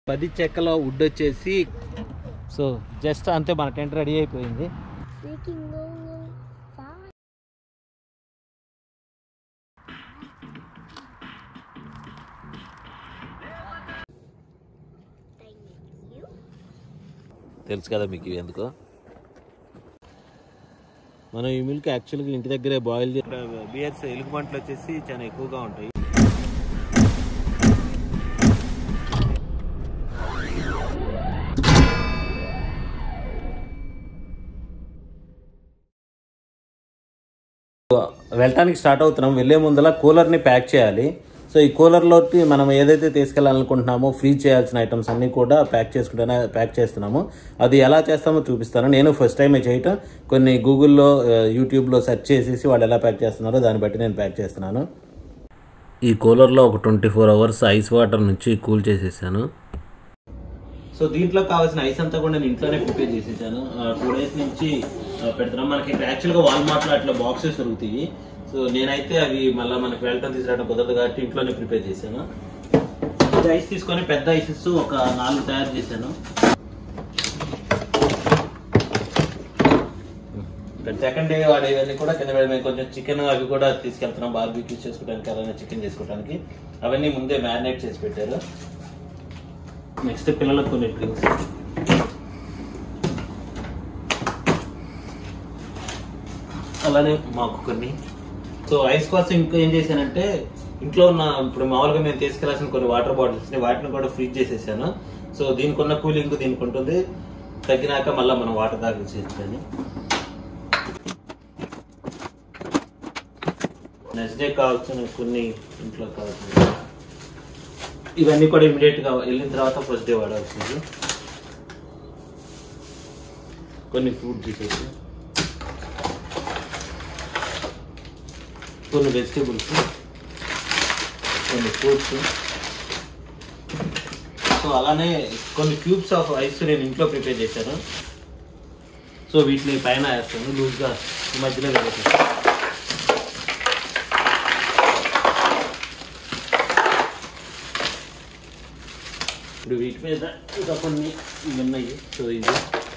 పది చెక్కలో వుడ్ వచ్చేసి సో జస్ట్ అంతే మన టెంట్ రెడీ అయిపోయింది We can go far. Thank you. తెలుసు కదా మీకు ఇవి ఎందుకో మనం ఈ మిల్క్ యాక్చువల్గా ఇంటి దగ్గరే బాయిల్ బియర్స్ ఎలుగుబంట్లు వచ్చేసి చాలా ఎక్కువగా ఉంటాయి వెళ్ళటానికి స్టార్ట్ అవుతున్నాం వెళ్ళే ముందల కూలర్ని ప్యాక్ చేయాలి సో ఈ కూలర్లోకి మనం ఏదైతే తీసుకెళ్ళాలనుకుంటున్నామో ఫ్రీ చేయాల్సిన ఐటమ్స్ అన్నీ కూడా ప్యాక్ చేసుకుంటానే ప్యాక్ చేస్తున్నాము అది ఎలా చేస్తామో చూపిస్తాను నేను ఫస్ట్ టైం చేయటం కొన్ని గూగుల్లో ఆ, యూట్యూబ్లో సెర్చ్ చేసేసి వాళ్ళు ఎలా ప్యాక్ చేస్తున్నారో దాన్ని బట్టి నేను ప్యాక్ చేస్తున్నాను ఈ కూలర్లో ఒక twenty four hours ice water నుంచి కూల్ చేసేసాను సో దీంట్లో కావాల్సిన ఐస్ అంతా కూడా నేను ఇంట్లోనే ప్రిపేర్ చేసేసాను టూ డేస్ నుంచి ఆ, పెడుతున్నాం మనకి ఇక్కడ యాక్చువల్గా వాల్మార్ట్లో అట్లా బాక్సెస్ దొరుకుతాయి సో నేనైతే అవి మళ్ళీ మనకి వెళ్ళటం తీసుకురావడం కుదరదు కాబట్టి ఇంట్లోనే ప్రిపేర్ చేశాను ఇది ఐస్ తీసుకొని పెద్ద ఐసెస్ ఒక నాలుగు తయారు చేశాను ఇక్కడ సెకండ్ డే వాడేవన్నీ కూడా కింద పెడమే కొంచెం చికెన్ అవి కూడా తీసుకెళ్తున్నాం బార్బీక్యూ చేసుకోవడానికి అలానే చికెన్ చేసుకోవడానికి అవన్నీ ముందే మ్యారినేట్ చేసి పెట్టారు నెక్స్ట్ పిల్లలకు కొన్ని డ్రింక్స్ అలానే మాకు కొన్ని సో ఐస్ కోసం ఇంకా ఏం చేశానంటే ఇంట్లో ఉన్న ఇప్పుడు మామూలుగా మేము తీసుకెళ్లాల్సిన కొన్ని వాటర్ బాటిల్స్ ని వాటిని కూడా ఫ్రీజ్ చేసేసాను సో దీనికి ఉన్న కూలింగ్ దీనికి ఉంటుంది తగ్గినాక మళ్ళీ మనం వాటర్ దాకా చేస్తాను నెక్స్ట్ డే కావాల్సిన కొన్ని ఇంట్లో కావాల్సిన ఇవన్నీ కూడా ఇమీడియట్ గా వెళ్ళిన తర్వాత ఫస్ట్ డే వాడాల్సింది కొన్ని ఫ్రూట్ జ్యూసెస్ కొన్ని వెజిటేబుల్స్ కొన్ని ఫ్రూట్స్ సో అలానే కొన్ని క్యూబ్స్ ఆఫ్ ఐస్ నేను ఇంట్లో ప్రిపేర్ చేశాను సో వీటిని పైన వేస్తాను లూజ్గా ఈ మధ్యలో వేసేస్తాను ఇప్పుడు వీటి మీద ఇంకా కొన్ని ఇవి ఉన్నాయి సో ఇది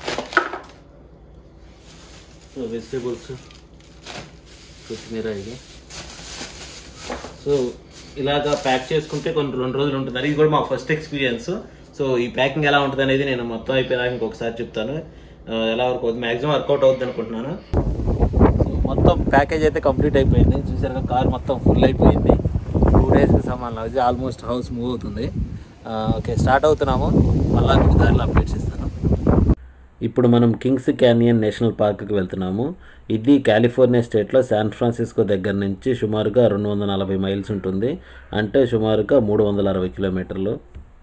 సో వెజిటేబుల్స్ కొత్తిమీర ఇది సో ఇలాగా ప్యాక్ చేసుకుంటే కొన్ని రెండు రోజులు ఉంటుంది అది కూడా మా ఫస్ట్ ఎక్స్పీరియన్స్ సో ఈ ప్యాకింగ్ ఎలా ఉంటుంది అనేది నేను మొత్తం అయిపోయినాక ఇంకొకసారి చెప్తాను ఆ, ఎలా వర్క్ అవుతుంది మ్యాక్సిమం వర్కౌట్ అవుతుంది అనుకుంటున్నాను సో మొత్తం ప్యాకేజ్ అయితే కంప్లీట్ అయిపోయింది చూసారుగా కార్ మొత్తం ఫుల్ అయిపోయింది టూ డేస్కి సమానం అది ఆల్మోస్ట్ హౌస్ మూవ్ అవుతుంది ఓకే స్టార్ట్ అవుతున్నాము మళ్ళీ మీకు దారిలో అప్డేట్స్ ఇస్తాను ఇప్పుడు మనం కింగ్స్ క్యానియన్ నేషనల్ పార్క్కి వెళ్తున్నాము ఇది కాలిఫోర్నియా స్టేట్లో శాన్ ఫ్రాన్సిస్కో దగ్గర నుంచి సుమారుగా రెండు వందల నలభై మైల్స్ ఉంటుంది అంటే సుమారుగా మూడు వందల అరవై కిలోమీటర్లు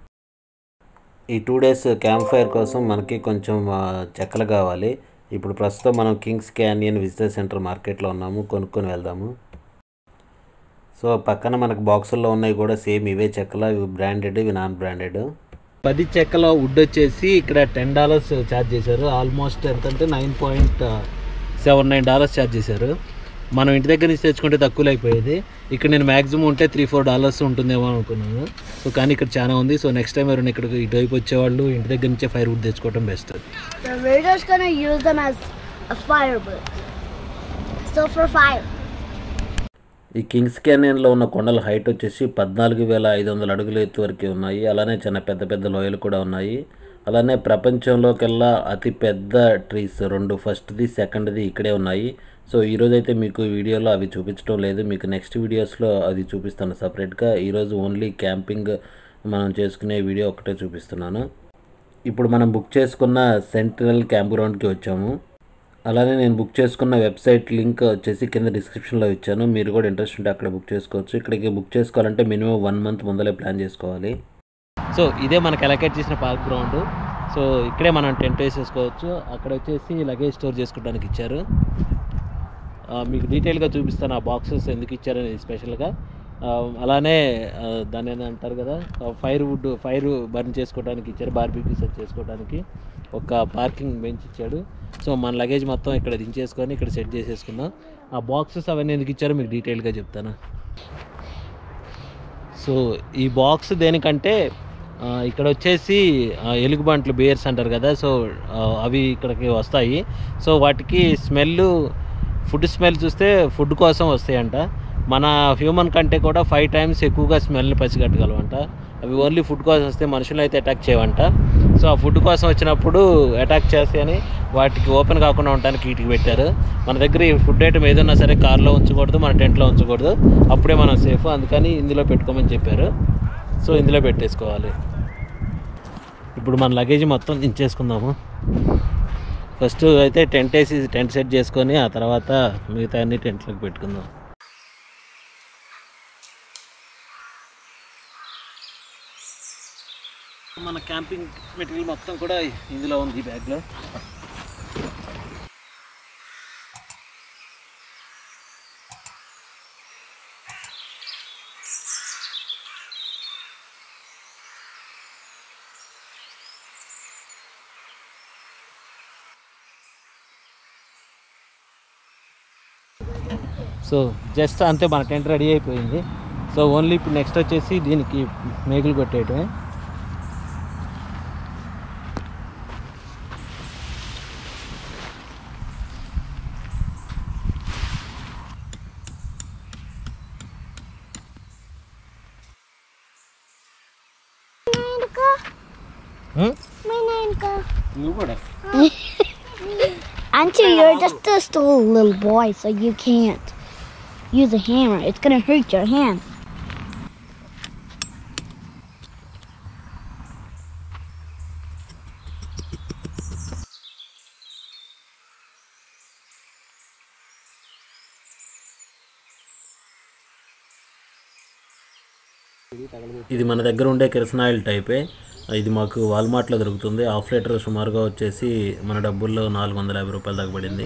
ఈ టూ డేస్ క్యాంప్ ఫైర్ కోసం మనకి కొంచెం ఆ, చెక్కలు కావాలి ఇప్పుడు ప్రస్తుతం మనం కింగ్స్ క్యానియన్ విజిటర్ సెంటర్ మార్కెట్లో ఉన్నాము కొనుక్కొని వెళ్దాము సో పక్కన మనకు బాక్సుల్లో ఉన్నాయి కూడా సేమ్ ఇవే చెక్కలు ఇవి బ్రాండెడ్ ఇవి నాన్ బ్రాండెడ్ పది చెక్కలో వుడ్ వచ్చేసి ఇక్కడ టెన్ డాలర్స్ ఛార్జ్ చేశారు ఆల్మోస్ట్ ఎంత అంటే nine point seven nine dollars charge చేశారు మనం ఇంటి దగ్గర నుంచి తెచ్చుకుంటే తక్కువలో అయిపోయేది ఇక్కడ నేను మాక్సిమం ఉంటే త్రీ ఫోర్ డాలర్స్ ఉంటుందేమో అనుకున్నాను సో కానీ ఇక్కడ చాలా ఉంది సో నెక్స్ట్ టైం ఎవరైనా ఇక్కడికి ఇటువైపు వచ్చేవాళ్ళు ఇంటి దగ్గర నుంచే ఫైర్ వుడ్ తెచ్చుకోవడం best So we're just gonna use them as a firewood. So for fire. ఈ కింగ్స్ క్యానియన్లో ఉన్న కొండల హైట్ వచ్చేసి పద్నాలుగు వేల ఐదు వందల అడుగుల ఎత్తు వరకు ఉన్నాయి అలానే చాలా పెద్ద పెద్ద లోయలు కూడా ఉన్నాయి అలానే ప్రపంచంలోకెల్లా అతి పెద్ద ట్రీస్ రెండు ఫస్ట్ది సెకండ్ది ఇక్కడే ఉన్నాయి సో ఈరోజు అయితే మీకు ఈ వీడియోలో అవి చూపించడం లేదు మీకు నెక్స్ట్ వీడియోస్లో అది చూపిస్తాను సపరేట్గా ఈరోజు ఓన్లీ క్యాంపింగ్ మనం చేసుకునే వీడియో ఒకటే చూపిస్తున్నాను ఇప్పుడు మనం బుక్ చేసుకున్న సెంట్రల్ క్యాంప్ గ్రౌండ్కి వచ్చాము అలానే నేను బుక్ చేసుకున్న వెబ్సైట్ లింక్ వచ్చేసి కింద డిస్క్రిప్షన్లో ఇచ్చాను మీరు కూడా ఇంట్రెస్ట్ ఉంటే అక్కడ బుక్ చేసుకోవచ్చు ఇక్కడికి బుక్ చేసుకోవాలంటే మినిమం వన్ మంత్ ముందలే ప్లాన్ చేసుకోవాలి సో ఇదే మనకి అలకేట్ చేసిన పార్క్ గ్రౌండ్ సో ఇక్కడే మనం టెంట్ వేసేసుకోవచ్చు అక్కడ వచ్చేసి లగేజ్ స్టోర్ చేసుకోవడానికి ఇచ్చారు ఆ, మీకు డీటెయిల్గా చూపిస్తాను ఆ బాక్సెస్ ఎందుకు ఇచ్చారనేది స్పెషల్గా ఆ, అలానే ఆ, దాన్ని ఏదో అంటారు కదా ఫైర్ వుడ్ ఫైర్ బర్న్ చేసుకోవడానికి ఇచ్చారు బార్బీక్యూ సెట్ చేసుకోవడానికి ఒక పార్కింగ్ బెంచ్ ఇచ్చాడు సో మన లగేజ్ మొత్తం ఇక్కడ దించేసుకొని ఇక్కడ సెట్ చేసేసుకుందాం ఆ బాక్సెస్ అవన్నీ ఎందుకు ఇచ్చారో మీకు డీటెయిల్గా చెప్తాను సో ఈ బాక్స్ దేనికంటే ఆ, ఇక్కడ వచ్చేసి ఆ, ఎలుగుబంట్లు బియర్స్ అంటారు కదా సో ఆ, అవి ఇక్కడికి వస్తాయి సో వాటికి స్మెల్ ఫుడ్ స్మెల్ చూస్తే ఫుడ్ కోసం వస్తాయంట మన హ్యూమన్ కంటే కూడా ఫైవ్ టైమ్స్ ఎక్కువగా స్మెల్ని పసిగట్టగలవంట అవి ఓన్లీ ఫుడ్ కోసం వస్తే మనుషులు అయితే అటాక్ చేయవంట సో ఆ ఫుడ్ కోసం వచ్చినప్పుడు అటాక్ చేస్తాయని వాటికి ఓపెన్ కాకుండా ఉండడానికి వీటికి పెట్టారు మన దగ్గర ఈ ఫుడ్ ఐటమ్ ఏదన్నా సరే కార్లో ఉంచకూడదు మన టెంట్లో ఉంచకూడదు అప్పుడే మనం సేఫ్ అందుకని ఇందులో పెట్టుకోమని చెప్పారు సో ఇందులో పెట్టేసుకోవాలి ఇప్పుడు మన లగేజ్ మొత్తం దించేసుకుందాము ఫస్ట్ అయితే టెంట్ వేసి టెంట్ సెట్ చేసుకొని ఆ తర్వాత మిగతా అన్ని టెంట్లోకి పెట్టుకుందాం మన క్యాంపింగ్ మెటీరియల్ మొత్తం కూడా ఇందులో ఉంది ఈ బ్యాగ్లో సో జస్ట్ అంతే మన టెంట్ రెడీ అయిపోయింది సో ఓన్లీ ఇప్పుడు నెక్స్ట్ వచ్చేసి దీనికి మేకులు కొట్టేయటమే హ్మ్? నువ్వు కూడా Auntie, you're just a still a little boy, so you can't use a hammer. It's gonna hurt your hand. ఇది మన దగ్గర ఉండే కిరసన ఆయిల్ టైపే ఇది మాకు వాల్మార్ట్లో దొరుకుతుంది హాఫ్ లీటర్ సుమారుగా వచ్చేసి మన డబ్బుల్లో నాలుగు వందల యాభై రూపాయలు దాకా పడింది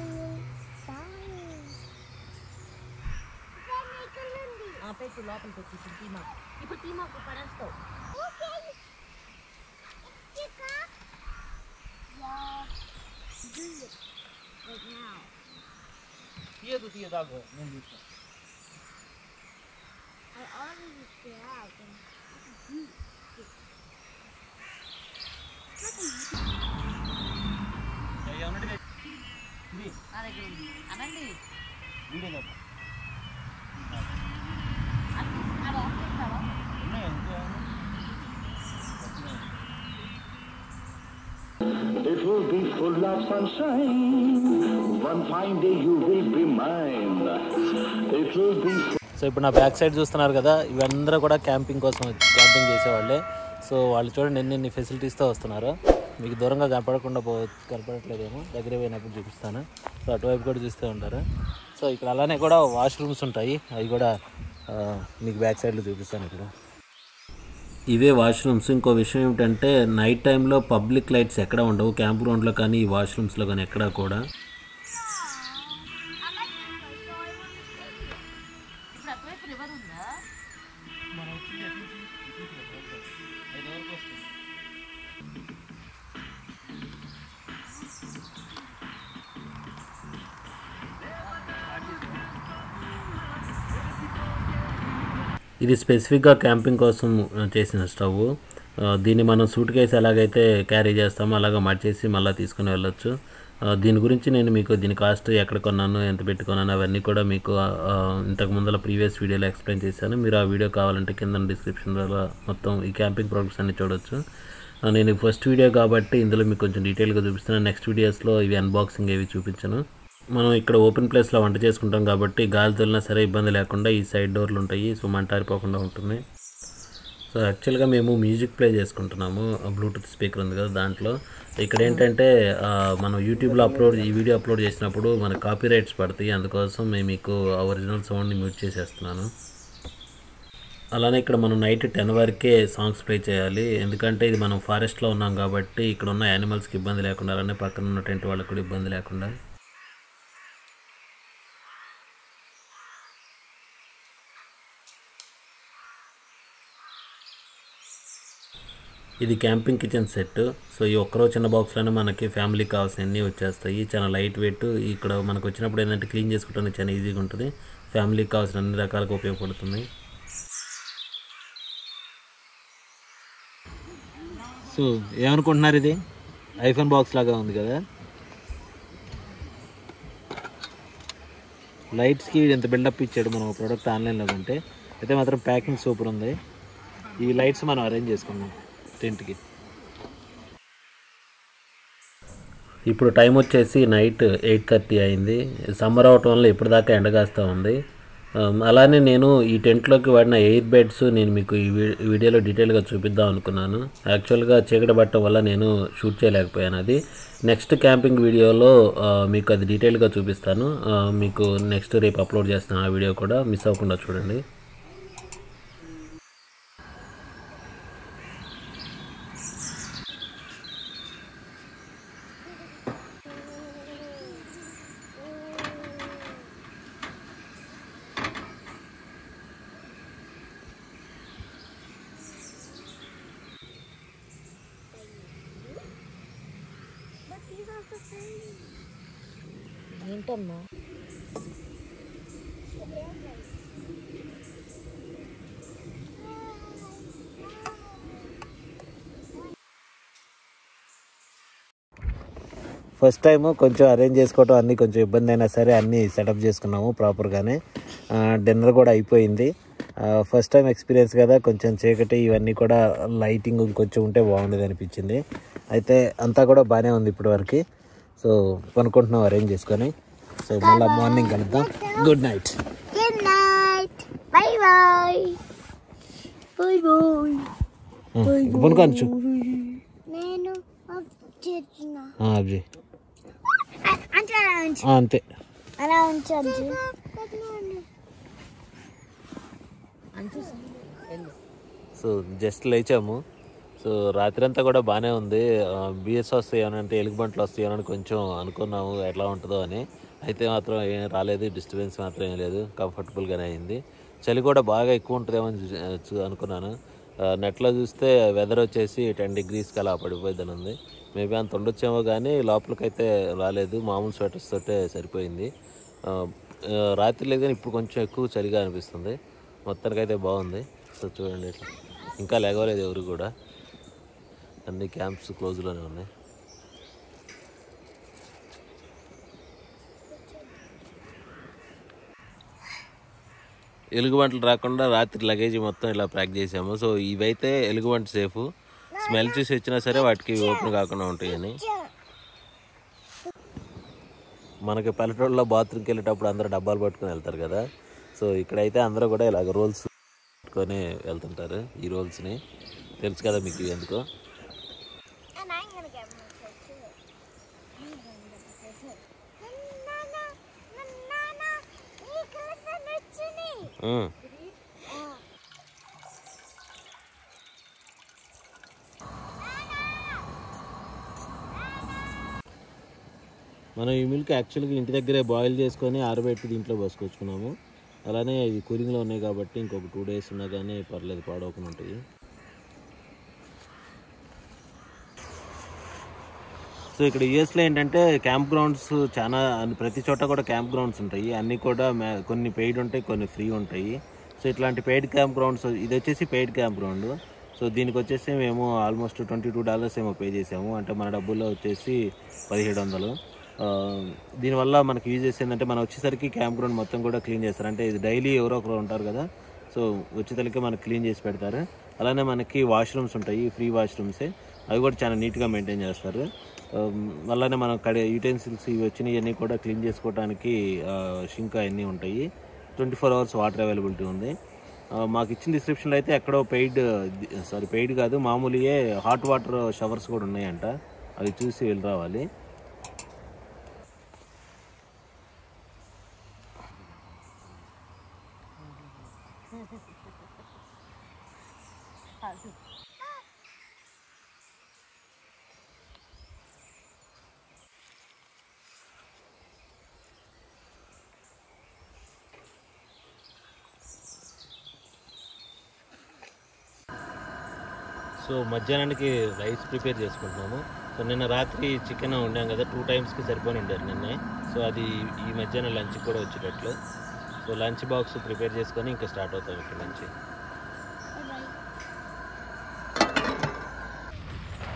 It will be full of sunshine. One fine day you will be mine. It will be so ఇప్పుడు నా బ్యాక్ సైడ్ చూస్తున్నారు కదా ఇవందరూ కూడా క్యాంపింగ్ కోసం వచ్చి క్యాంపింగ్ చేసేవాళ్ళే సో వాళ్ళు చూడండి ఎన్ని ఎన్ని ఫెసిలిటీస్తో వస్తున్నారు మీకు దూరంగా కనపడకుండా పో కనపడట్లేదేమో దగ్గర పోయినప్పుడు చూపిస్తాను సో అటువైపు కూడా చూస్తూ ఉంటారు సో ఇక్కడ అలానే కూడా వాష్రూమ్స్ ఉంటాయి అవి కూడా ఆ, మీకు బ్యాక్ సైడ్లో చూపిస్తాను ఇక్కడ ఇవే వాష్రూమ్స్ ఇంకో విషయం ఏమిటంటే నైట్ టైంలో పబ్లిక్ లైట్స్ ఎక్కడ ఉండవు క్యాంప్ గ్రౌండ్లో కానీ ఈ వాష్రూమ్స్లో కానీ ఎక్కడా కూడా ఇది స్పెసిఫిక్గా క్యాంపింగ్ కోసం ఆ, చేసిన స్టవ్ ఆ, దీన్ని మనం సూట్ కేసు ఎలాగైతే క్యారీ చేస్తామో అలాగ మర్చేసి మళ్ళీ తీసుకుని వెళ్ళొచ్చు ఆ, దీని గురించి నేను మీకు దీని కాస్ట్ ఎక్కడ కొన్నాను ఎంత పెట్టుకున్నాను అవన్నీ కూడా మీకు ఆ, ఇంతకు ముందర ప్రీవియస్ వీడియోలో ఎక్స్ప్లెయిన్ చేశాను మీరు ఆ వీడియో కావాలంటే కింద డిస్క్రిప్షన్లో మొత్తం ఈ క్యాంపింగ్ ప్రొడక్ట్స్ అన్ని చూడొచ్చు ఆ, నేను ఫస్ట్ వీడియో కాబట్టి ఇందులో మీకు కొంచెం డీటెయిల్గా చూపిస్తున్నాను నెక్స్ట్ వీడియోస్లో ఇవి అన్బాక్సింగ్ ఏవి చూపించను మనం ఇక్కడ ఓపెన్ ప్లేస్లో వంట చేసుకుంటాం కాబట్టి గాలి తోలినా సరే ఇబ్బంది లేకుండా ఈ సైడ్ డోర్లు ఉంటాయి సో మంట ఆరిపోకుండా ఉంటుంది సో యాక్చువల్గా మేము మ్యూజిక్ ప్లే చేసుకుంటున్నాము బ్లూటూత్ స్పీకర్ ఉంది కదా దాంట్లో ఇక్కడ ఏంటంటే ఆ, మనం యూట్యూబ్లో అప్లోడ్ ఈ వీడియో అప్లోడ్ చేసినప్పుడు మన కాపీ రైట్స్ పడతాయి అందుకోసం మేము మీకు ఆ ఒరిజినల్ సౌండ్ని మ్యూట్ చేసేస్తున్నాను అలానే ఇక్కడ మనం నైట్ టెన్ వరకే సాంగ్స్ ప్లే చేయాలి ఎందుకంటే ఇది మనం ఫారెస్ట్లో ఉన్నాం కాబట్టి ఇక్కడ ఉన్న యానిమల్స్కి ఇబ్బంది లేకుండా అలానే పక్కన ఉన్న టెంట్ వాళ్ళకి కూడా ఇబ్బంది లేకుండా ఇది క్యాంపింగ్ కిచెన్ సెట్ సో ఈ ఒక్కరో చిన్న బాక్స్లోనే మనకి ఫ్యామిలీకి కావాల్సినవన్నీ వచ్చేస్తాయి చాలా లైట్ వెయిట్ ఇక్కడ మనకు వచ్చినప్పుడు ఏంటంటే క్లీన్ చేసుకోవడానికి చాలా ఈజీగా ఉంటుంది ఫ్యామిలీకి కావాల్సిన అన్ని రకాలుగా ఉపయోగపడుతుంది సో ఏమనుకుంటున్నారు ఇది ఐఫోన్ బాక్స్ లాగా ఉంది కదా లైట్స్కి ఎంత బిల్డప్ ఇచ్చాడు మనం ప్రోడక్ట్ ఆన్లైన్లో కొంటే అయితే మాత్రం ప్యాకింగ్ సూపర్ ఉంది ఈ లైట్స్ మనం అరేంజ్ చేసుకున్నాం టెంట్కి ఇప్పుడు టైం వచ్చేసి నైట్ ఎయిట్ థర్టీ అయింది సమ్మర్ అవటం వల్ల ఇప్పటిదాకా ఎండగాస్తూ ఉంది Um, అలానే నేను ఈ టెంట్లోకి వాడిన ఎయిర్ బెడ్స్ నేను మీకు ఈ వీ- వీడియోలో డీటెయిల్గా చూపిద్దాం అనుకున్నాను యాక్చువల్గా చీకటి పట్టడం వల్ల నేను షూట్ చేయలేకపోయాను అది నెక్స్ట్ క్యాంపింగ్ వీడియోలో ఆ, మీకు అది డీటెయిల్గా చూపిస్తాను ఆ, మీకు నెక్స్ట్ రేపు అప్లోడ్ చేస్తాను ఆ వీడియో కూడా మిస్ అవ్వకుండా చూడండి ఏంటమ్మా ఫస్ట్ టైం కొంచెం అరేంజ్ చేసుకోవటం అన్నీ కొంచెం ఇబ్బంది అయినా సరే అన్నీ సెటప్ చేసుకున్నాము ప్రాపర్గానే డిన్నర్ కూడా అయిపోయింది ఫస్ట్ టైం ఎక్స్పీరియన్స్ కదా కొంచెం చీకటి ఇవన్నీ కూడా లైటింగ్ కొంచెం ఉంటే బాగుండేది అనిపించింది అయితే అంతా కూడా బాగానే ఉంది ఇప్పటివరకు సో కొనుక్కుంటున్నాం అరేంజ్ చేసుకొని సో మళ్ళీ మార్నింగ్ కలుద్దాం good night good night bye bye bye bye కొనుక్కోవచ్చు నేను చేస్తున్నా అబ్జీ అంటే అలా ఉంచు అంతే అలా ఉంచు సో జస్ట్ లేచాము సో రాత్రి అంతా కూడా బాగానే ఉంది బిఎస్ వస్తాయి అని అంటే ఎలుగుబంట్లు వస్తాయి అని కొంచెం అనుకున్నాము ఎట్లా ఉంటుందో అని అయితే మాత్రం ఏం రాలేదు డిస్టర్బెన్స్ మాత్రం ఏం లేదు కంఫర్టబుల్గానే అయింది చలి కూడా బాగా ఎక్కువ ఉంటుందేమో అని చూ- చూ- అనుకున్నాను ఆ, నెట్లో చూస్తే వెదర్ వచ్చేసి టెన్ డిగ్రీస్కి అలా పడిపోయిందని ఉంది మేబీ అంత ఉండొచ్చేమో కానీ లోపలికైతే రాలేదు మామూలు స్వెటర్స్ తోటే సరిపోయింది ఆ, ఆ, రాత్రి లేదు కానీ ఇప్పుడు కొంచెం ఎక్కువ చలిగా అనిపిస్తుంది మొత్తానికైతే బాగుంది సో చూడండి ఇట్లా ఇంకా లేగలేదు ఎవరు కూడా అన్ని క్యాంప్స్ క్లోజ్లోనే ఉన్నాయి ఎలుగుబంట్లు రాకుండా రాత్రి లగేజ్ మొత్తం ఇలా ప్యాక్ చేసాము సో ఇవైతే ఎలుగుబంటి సేఫ్ స్మెల్ చూసి వచ్చినా సరే వాటికి ఓపెన్ కాకుండా ఉంటాయని మనకి పల్లెటూరులో బాత్రూమ్కి వెళ్ళేటప్పుడు అందరూ డబ్బాలు పట్టుకొని వెళ్తారు కదా సో ఇక్కడైతే అందరూ కూడా ఇలాగ రోల్స్ పట్టుకొని వెళ్తుంటారు ఈ రోల్స్ని తెలుసు కదా మీకు ఇవి ఎందుకో And I'm gonna get my tattoo. I'm gonna get my tattoo. Nana, nana, ఈ కలర్ నచ్చింది. ఉమ్. మనం ఈ మిల్క్ యాక్చువల్గా ఇంటి దగ్గరే బాయిల్ చేసుకొని ఆరబెట్టి దీంట్లో పోసుకొచ్చుకున్నాము అలానే ఇవి కూలింగ్లో ఉన్నాయి కాబట్టి ఇంకొక టూ డేస్ ఉన్నా కానీ పర్లేదు పాడవకుండా ఉంటాయి సో ఇక్కడ యూఎస్లో ఏంటంటే క్యాంప్ గ్రౌండ్స్ చాలా అన్ని- ప్రతి చోట కూడా క్యాంప్ గ్రౌండ్స్ ఉంటాయి అన్నీ కూడా మే- కొన్ని పెయిడ్ ఉంటాయి కొన్ని ఫ్రీ ఉంటాయి సో ఇట్లాంటి పెయిడ్ క్యాంప్ గ్రౌండ్స్ ఇది వచ్చేసి పెయిడ్ క్యాంప్ గ్రౌండ్ సో దీనికి వచ్చేసి మేము ఆల్మోస్ట్ ట్వంటీ టూ డాలర్స్ ఏమో పే చేసాము అంటే మన డబ్బుల్లో వచ్చేసి పదిహేడు వందలు ఆ, దీనివల్ల మనకి యూజ్ చేసి ఏంటంటే మనం వచ్చేసరికి క్యాంప్ గ్రౌండ్ మొత్తం కూడా క్లీన్ చేస్తారు అంటే ఇది డైలీ ఎవరో ఒకరు ఉంటారు కదా సో వచ్చేసరికి మనకి క్లీన్ చేసి పెడతారు అలానే మనకి వాష్రూమ్స్ ఉంటాయి ఫ్రీ వాష్రూమ్సే అవి కూడా చాలా నీట్గా మెయింటైన్ చేస్తారు ఆమ్, అలానే మనం కడే యూటెన్సిల్స్ ఇవి వచ్చినాయి అన్నీ కూడా క్లీన్ చేసుకోవడానికి షింక్ అవన్నీ ఉంటాయి twenty four hours water availability ఉంది ఆ, మాకు ఇచ్చిన డిస్క్రిప్షన్లో అయితే ఎక్కడో పెయిడ్ సారీ పెయిడ్ కాదు మామూలుగా హాట్ వాటర్ షవర్స్ కూడా ఉన్నాయంట అవి చూసి వెళ్ళి రావాలి సో మధ్యాహ్నానికి రైస్ ప్రిపేర్ చేసుకుంటున్నాము సో నిన్న రాత్రి చికెన్ వండాం కదా టూ టైమ్స్కి సరిపోని ఉండారు నిన్నే సో అది ఈ మధ్యాహ్నం లంచ్ కూడా వచ్చేటట్లు సో లంచ్ బాక్స్ ప్రిపేర్ చేసుకొని ఇంకా స్టార్ట్ అవుతాం ఇక్కడ నుంచి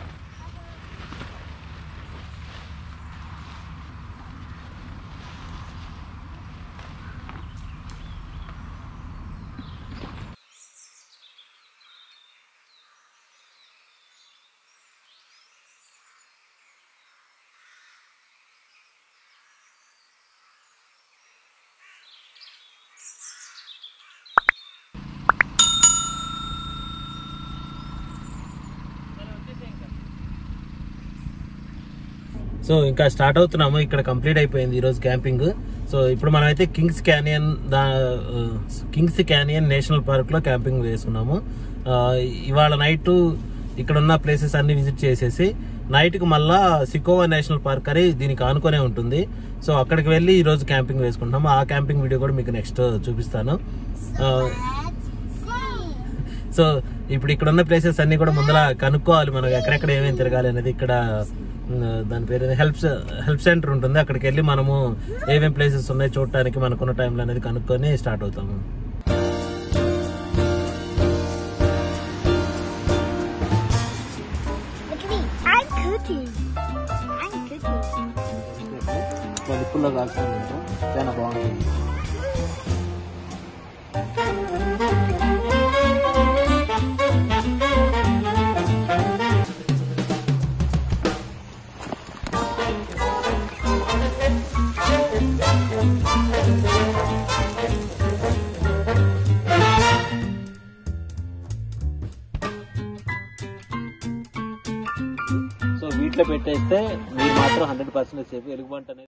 సో ఇంకా స్టార్ట్ అవుతున్నాము ఇక్కడ కంప్లీట్ అయిపోయింది ఈరోజు క్యాంపింగ్ సో ఇప్పుడు మనం అయితే కింగ్స్ క్యానియన్ దా కింగ్స్ క్యానియన్ నేషనల్ పార్క్ లో క్యాంపింగ్ వేసుకున్నాము ఆ, ఇవాళ నైట్ ఇక్కడ ఉన్న ప్లేసెస్ అన్ని విజిట్ చేసేసి నైట్ కి మళ్ళా సికోవా నేషనల్ పార్క్ అని దీనికి ఆనుకొనే ఉంటుంది సో అక్కడికి వెళ్ళి ఈ రోజు క్యాంపింగ్ వేసుకుంటాము ఆ క్యాంపింగ్ వీడియో కూడా మీకు నెక్స్ట్ చూపిస్తాను ఆ, Let's see. సో ఇప్పుడు ఇక్కడ ఉన్న ప్లేసెస్ అన్ని కూడా ముందర కనుక్కోవాలి మనం ఎక్కడెక్కడ ఏమేమి తిరగాలి అనేది ఇక్కడ ఉమ్, దాని పేరు హెల్ప్ హెల్ప్ సెంటర్ ఉంటుంది అక్కడికి వెళ్ళి మనము ఏమేమి ప్లేసెస్ ఉన్నాయి చూడటానికి మనకున్న టైంలో అనేది కనుక్కొని స్టార్ట్ అవుతాము Look at me. I'm cooking. I'm cooking. నిప్పుల్లో కాల్చుకుంటాం చాలా బాగుంటుంది సో వీటిలో పెట్టేస్తే మీరు మాత్రం హండ్రెడ్ పర్సెంట్ సేఫ్ ఎలుగుబంట అనేది